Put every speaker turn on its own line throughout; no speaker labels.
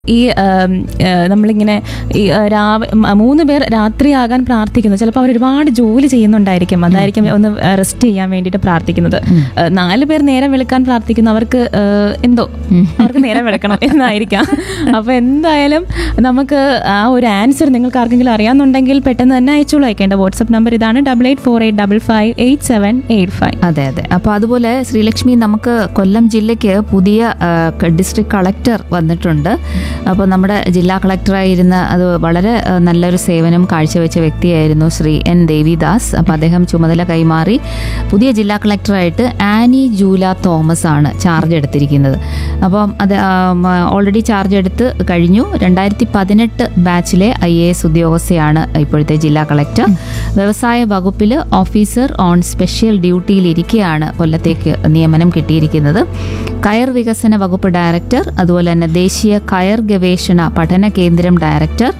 ഈ ആം, ആ, നമ്മളിങ്ങനെ ഈ ആ, രാവ മ- മൂന്ന് പേർ രാത്രിയാകാൻ പ്രാർത്ഥിക്കുന്നു ചിലപ്പോൾ അവർ ഒരുപാട് ജോലി ചെയ്യുന്നുണ്ടായിരിക്കും അതായിരിക്കും ഒന്ന് റെസ്റ്റ് ചെയ്യാൻ വേണ്ടിയിട്ട് പ്രാർത്ഥിക്കുന്നത് ആ, നാല് പേർ നേരം വെളുക്കാൻ പ്രാർത്ഥിക്കുന്നു അവർക്ക് ആ, എന്തോ അവർക്ക് നേരം വെളുക്കണം എന്നായിരിക്കാം അപ്പൊ എന്തായാലും നമുക്ക് ആ ഒരു ആൻസർ നിങ്ങൾക്ക് ആർക്കെങ്കിലും അറിയാമെന്നുണ്ടെങ്കിൽ പെട്ടെന്ന് തന്നെ അയച്ചോളൂ അയക്കേണ്ട വാട്സ്ആപ്പ് നമ്പർ ഇതാണ് double eight four eight double five eight seven eight five
അതെ അതെ അപ്പോൾ അതുപോലെ ശ്രീലക്ഷ്മി നമുക്ക് കൊല്ലം ജില്ലയ്ക്ക് പുതിയ ഡിസ്ട്രിക്ട് കളക്ടർ വന്നിട്ടുണ്ട് അപ്പോൾ നമ്മുടെ ജില്ലാ കളക്ടറായിരുന്ന അത് വളരെ ആ, നല്ലൊരു സേവനം കാഴ്ചവെച്ച വ്യക്തിയായിരുന്നു ശ്രീ എൻ ദേവിദാസ് അപ്പോൾ അദ്ദേഹം ചുമതല കൈമാറി പുതിയ ജില്ലാ കളക്ടറായിട്ട് ആനി ജൂല തോമസ് ആണ് ചാർജ് എടുത്തിരിക്കുന്നത് അപ്പം അത് ഓൾറെഡി ചാർജ് എടുത്ത് കഴിഞ്ഞു രണ്ടായിരത്തി പതിനെട്ട് ബാച്ചിലെ ഐ എ എസ് ഉദ്യോഗസ്ഥയാണ് ഇപ്പോഴത്തെ ജില്ലാ കളക്ടർ വ്യവസായ വകുപ്പിൽ ഓഫീസർ ഓൺ സ്പെഷ്യൽ ഡ്യൂട്ടിയിലിരിക്കെയാണ് കൊല്ലത്തേക്ക് നിയമനം കിട്ടിയിരിക്കുന്നത് കയർ വികസന വകുപ്പ് ഡയറക്ടർ അതുപോലെ തന്നെ ദേശീയ കയർ ഗവേഷണ പഠന കേന്ദ്രം director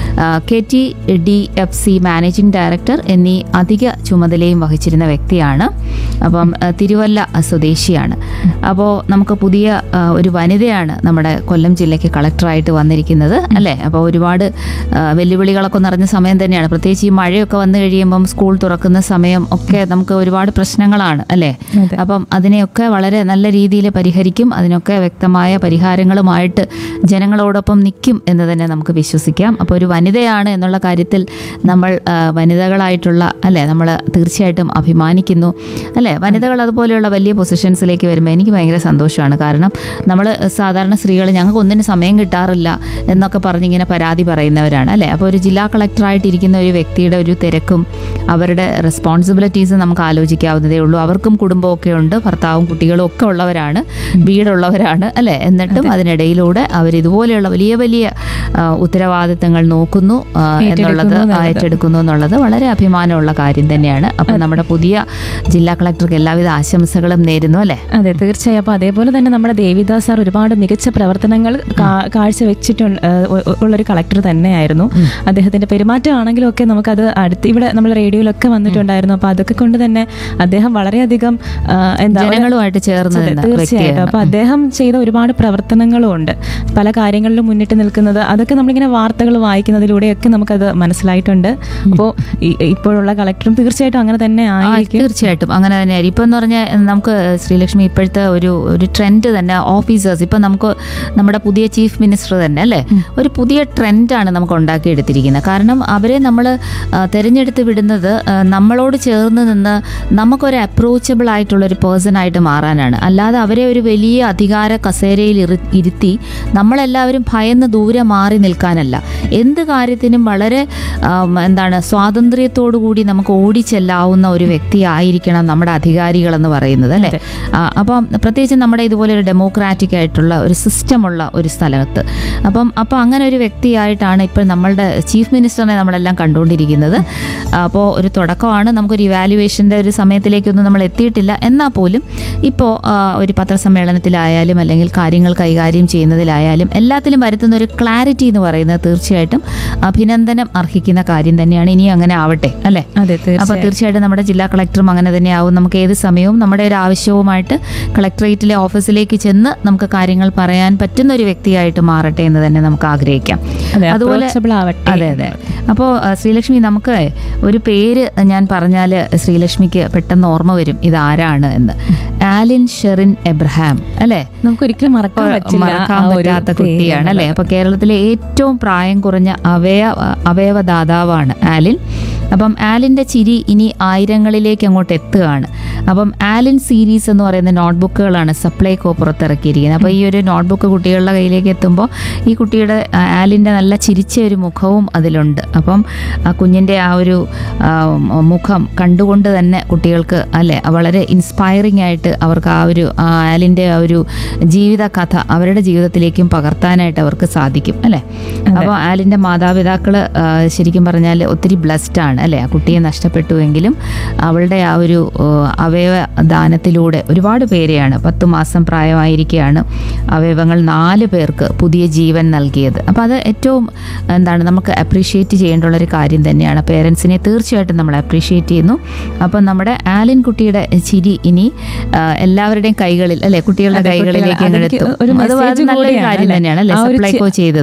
K T D F C managing director എന്നീ അധിക ചുമതലയും വഹിച്ചിരുന്ന വ്യക്തിയാണ് അപ്പം ആ, തിരുവല്ല സ്വദേശിയാണ് അപ്പോൾ നമുക്ക് പുതിയ ആ, ഒരു വനിതയാണ് നമ്മുടെ കൊല്ലം ജില്ലയ്ക്ക് കളക്ടറായിട്ട് വന്നിരിക്കുന്നത് അല്ലേ അപ്പോൾ ഒരുപാട് ആ, വെല്ലുവിളികളൊക്കെ നിറഞ്ഞ സമയം തന്നെയാണ് പ്രത്യേകിച്ച് ഈ മഴയൊക്കെ വന്നു കഴിയുമ്പം സ്കൂൾ തുറക്കുന്ന സമയം ഒക്കെ നമുക്ക് ഒരുപാട് പ്രശ്നങ്ങളാണ് അല്ലേ
അതെ.
അപ്പം അതിനെയൊക്കെ വളരെ നല്ല രീതിയിൽ പരിഹരിക്കും അതിനൊക്കെ വ്യക്തമായ പരിഹാരങ്ങളുമായിട്ട് ജനങ്ങളോടൊപ്പം നിൽക്കും എന്ന് തന്നെ നമുക്ക് വിശ്വസിക്കാം അപ്പോൾ ഒരു വനിതയാണ് എന്നുള്ള കാര്യത്തിൽ നമ്മൾ ആ, വനിതകളായിട്ടുള്ള അല്ലേ നമ്മൾ തീർച്ചയായിട്ടും അഭിമാനിക്കുന്നു അല്ലേ വനിതകൾ അതുപോലെയുള്ള വലിയ പൊസിഷൻസിലേക്ക് വരുമ്പോൾ എനിക്ക് ഭയങ്കര സന്തോഷമാണ് കാരണം നമ്മൾ സാധാരണ സ്ത്രീകൾ ഞങ്ങൾക്ക് ഒന്നിനും സമയം കിട്ടാറില്ല എന്നൊക്കെ പറഞ്ഞിങ്ങനെ പരാതി പറയുന്നവരാണ് അല്ലേ അപ്പോൾ ഒരു ജില്ലാ കളക്ടറായിട്ടിരിക്കുന്ന ഒരു വ്യക്തിയുടെ ഒരു തിരക്കും അവരുടെ റെസ്പോൺസിബിലിറ്റീസ് നമുക്ക് ആലോചിക്കാവുന്നതേ ഉള്ളൂ അവർക്കും കുടുംബമൊക്കെ ഉണ്ട് ഭർത്താവും കുട്ടികളും ഒക്കെ ഉള്ളവരാണ് വീടുള്ളവരാണ് അല്ലേ എന്നിട്ടും അതിനിടയിലൂടെ അവർ ഇതുപോലെയുള്ള വലിയ വലിയ ആ, ഉത്തരവാദിത്തങ്ങൾ നോക്കുന്നു ആ, എന്നുള്ളത്
ഏറ്റെടുക്കുന്നു എന്നുള്ളത്.
ഏറ്റെടുക്കുന്നു എന്നുള്ളത് വളരെ അഭിമാനമുള്ള കാര്യം തന്നെയാണ് അപ്പം നമ്മുടെ പുതിയ ജില്ലാ കളക്ടർക്ക് എല്ലാവിധ ആശംസകളും നേരുന്നു അല്ലേ
അതെ തീർച്ചയായും അപ്പോൾ അതേപോലെ തന്നെ നമ്മുടെ ദേവിദാസ് സാർ ഒരുപാട് മികച്ച പ്രവർത്തനങ്ങൾ കാ- കാഴ്ചവെച്ചിട്ടുണ്ട് ഏഹ് ഉ- ഉ- ഉള്ളൊരു കളക്ടർ തന്നെയായിരുന്നു അദ്ദേഹത്തിന്റെ പെരുമാറ്റമാണെങ്കിലും ഒക്കെ നമുക്കത് അടുത്ത് ഇവിടെ നമ്മൾ റേഡിയോയിലൊക്കെ വന്നിട്ടുണ്ടായിരുന്നു അപ്പോൾ അതൊക്കെ കൊണ്ട് തന്നെ അദ്ദേഹം വളരെയധികം ആ, എന്താ ഒരു-
ജനങ്ങളുമായിട്ട് ചേർന്ന്
അതെ,
നിന്ന
തീർച്ചയായിട്ടും
വ്യക്തിയാണ്
അപ്പൊ അദ്ദേഹം ചെയ്ത ഒരുപാട് പ്രവർത്തനങ്ങളും ഉണ്ട് പല കാര്യങ്ങളിലും മുന്നിട്ട് നിൽക്കുന്നത് അതൊക്കെ നമ്മളിങ്ങനെ വാർത്തകൾ വായിക്കുന്നതിലൂടെയൊക്കെ നമുക്കത് മനസ്സിലായിട്ടുണ്ട് അപ്പോൾ ഇപ്പോഴുള്ള കളക്ടറും തീർച്ചയായിട്ടും അങ്ങനെ തന്നെ
ആ,
ആയിരിക്കും
തീർച്ചയായിട്ടും അങ്ങനെ തന്നെയായിരിക്കും ഇപ്പം എന്ന് പറഞ്ഞാൽ നമുക്ക് ശ്രീലക്ഷ്മി ഇപ്പോഴത്തെ ഒരു ഒരു ട്രെൻഡ് തന്നെ ഓഫീസേഴ്സ് ഇപ്പം നമുക്ക് നമ്മുടെ പുതിയ ചീഫ് മിനിസ്റ്റർ തന്നെ അല്ലേ ഒരു പുതിയ ട്രെൻഡാണ് നമുക്ക് ഉണ്ടാക്കിയെടുത്തിരിക്കുന്നത് കാരണം അവരെ നമ്മൾ തിരഞ്ഞെടുത്ത് വിടുന്നത് ആ, നമ്മളോട് ചേർന്ന് നിന്ന് നമുക്കൊരു അപ്രോച്ചബിൾ ആയിട്ടുള്ള ഒരു പേഴ്സൺ ആയിട്ട് മാറാനാണ് അല്ലാതെ അവരെ ഒരു വലിയ അധികാര കസേരയിൽ ഇറി- ഇരുത്തി നമ്മളെല്ലാവരും ഭയന്ന് ദൂരെ മാറി നിൽക്കാനല്ല എന്ത് കാര്യത്തിനും വളരെ ആം, എന്താണ് സ്വാതന്ത്ര്യത്തോടു കൂടി നമുക്ക് ഓടിച്ചെല്ലാവുന്ന ഒരു വ്യക്തി ആയിരിക്കണം നമ്മുടെ അധികാരികളെന്ന് പറയുന്നത് അല്ലേ ആ, അപ്പം പ്രത്യേകിച്ച് നമ്മുടെ ഇതുപോലെ ഒരു ഡെമോക്രാറ്റിക് ആയിട്ടുള്ള ഒരു സിസ്റ്റമുള്ള ഒരു സ്ഥലത്ത് അപ്പം അപ്പം അങ്ങനെ ഒരു വ്യക്തിയായിട്ടാണ് ഇപ്പോൾ നമ്മളുടെ ചീഫ് മിനിസ്റ്ററിനെ നമ്മളെല്ലാം കണ്ടുകൊണ്ടിരിക്കുന്നത് അപ്പോൾ ഒരു തുടക്കമാണ് നമുക്കൊരു ഇവാലുവേഷൻ്റെ ഒരു സമയത്തിലേക്കൊന്നും നമ്മൾ എത്തിയിട്ടില്ല എന്നാൽ പോലും ഇപ്പോൾ ഒരു പത്രസമ്മേളനത്തിലായാലും അല്ലെങ്കിൽ കാര്യങ്ങൾ കൈകാര്യം ചെയ്യുന്നതിലായാലും എല്ലാത്തിലും വരുത്തുന്ന ഒരു ക്ലാരിറ്റി എന്ന് പറയുന്നത് തീർച്ചയായിട്ടും അഭിനന്ദനം അർഹിക്കുന്ന കാര്യം തന്നെയാണ് ഇനി അങ്ങനെ ആവട്ടെ അല്ലേ
അതെ
അപ്പോൾ
തീർച്ചയായും
തീർച്ചയായിട്ടും നമ്മുടെ ജില്ലാ കളക്ടറും അങ്ങനെ തന്നെയാവും നമുക്ക് ഏത് സമയവും നമ്മുടെ ഒരു ആവശ്യവുമായിട്ട് കളക്ടറേറ്റിലെ ഓഫീസിലേക്ക് ചെന്ന് നമുക്ക് കാര്യങ്ങൾ പറയാൻ പറ്റുന്ന ഒരു വ്യക്തിയായിട്ട് മാറട്ടെ എന്ന് തന്നെ നമുക്ക് ആഗ്രഹിക്കാം
അതെ
അതുപോലെ
approachable ആവട്ടെ
അതെ അതെ അപ്പോൾ ശ്രീലക്ഷ്മി നമുക്ക് ഒരു പേര് ഞാൻ പറഞ്ഞാൽ ശ്രീലക്ഷ്മിക്ക് പെട്ടെന്ന് ഓർമ്മ വരും ഇത് ആരാണ് എന്ന് ആലിൻ ഷെറിൻ എബ്രഹാം അല്ലേ
നമുക്ക് ഒരിക്കലും മറക്കാൻ പറ്റില്ല
മറക്കാൻ
ആ ഒരു
പറ്റാത്ത
പേര്
കുട്ടിയാണ് അല്ലേ അപ്പൊ കേരളത്തിലെ ഏറ്റവും പ്രായം കുറഞ്ഞ അവയവ അവയവദാതാവാണ് ആലിൻ അപ്പം ആലിൻ്റെ ചിരി ഇനി ആയിരങ്ങളിലേക്ക് അങ്ങോട്ട് എത്തുകയാണ് അപ്പം ആലിൻ സീരീസ് എന്ന് പറയുന്ന നോട്ട്ബുക്കുകളാണ് സപ്ലൈകോ പുറത്തിറക്കിയിരിക്കുന്നത് അപ്പോൾ ഈ ഒരു നോട്ട്ബുക്ക് കുട്ടികളുടെ കയ്യിലേക്ക് എത്തുമ്പോൾ ഈ കുട്ടിയുടെ ആ, ആലിൻ്റെ നല്ല ചിരിച്ച ഒരു മുഖവും അതിലുണ്ട് അപ്പം ആ കുഞ്ഞിൻ്റെ ആ ഒരു ആ, മുഖം കണ്ടുകൊണ്ട് തന്നെ കുട്ടികൾക്ക് അല്ലെ വളരെ ഇൻസ്പയറിംഗ് ആയിട്ട് അവർക്ക് ആ ഒരു ആ ആലിൻ്റെ ആ ഒരു ജീവിത കഥ അവരുടെ ജീവിതത്തിലേക്കും പകർത്താനായിട്ട് അവർക്ക് സാധിക്കും അല്ലേ അപ്പോൾ ആലിൻ്റെ മാതാപിതാക്കൾ ശരിക്കും പറഞ്ഞാൽ ഒത്തിരി ബ്ലെസ്ഡ് ആണ് അല്ലേ ആ കുട്ടിയെ നഷ്ടപ്പെട്ടുവെങ്കിലും അവളുടെ ആ ഒരു ആ, അവയവ ദാനത്തിലൂടെ ഒരുപാട് പേരെയാണ് പത്ത് മാസം പ്രായമായിരിക്കെയാണ് അവയവങ്ങൾ നാല് പേർക്ക് പുതിയ ജീവൻ നൽകിയത് അപ്പോൾ അത് ഏറ്റവും എന്താണ് നമുക്ക് അപ്രീഷിയേറ്റ് ചെയ്യേണ്ടുള്ള ഒരു കാര്യം തന്നെയാണ് പേരൻസിനെ തീർച്ചയായിട്ടും നമ്മൾ അപ്രീഷിയേറ്റ് ചെയ്യുന്നു അപ്പം നമ്മുടെ ആലിൻ കുട്ടിയുടെ ചിരി ഇനി ആ, എല്ലാവരുടെയും കൈകളിൽ അല്ലെ കുട്ടികളുടെ
അതെ,
കൈകളിലേക്ക്
കുട്ടികൾ-
അങ്ങ്
അതെനിക്ക്
എത്തും
ഒരു
അത്
message
നല്ലൊരു
കൂടിയാണ്
കാര്യം
അല്ലേ?
തന്നെയാണ് അല്ലെ
ആ ഒരു ചി-
സപ്ലൈകോ ചെയ്തത്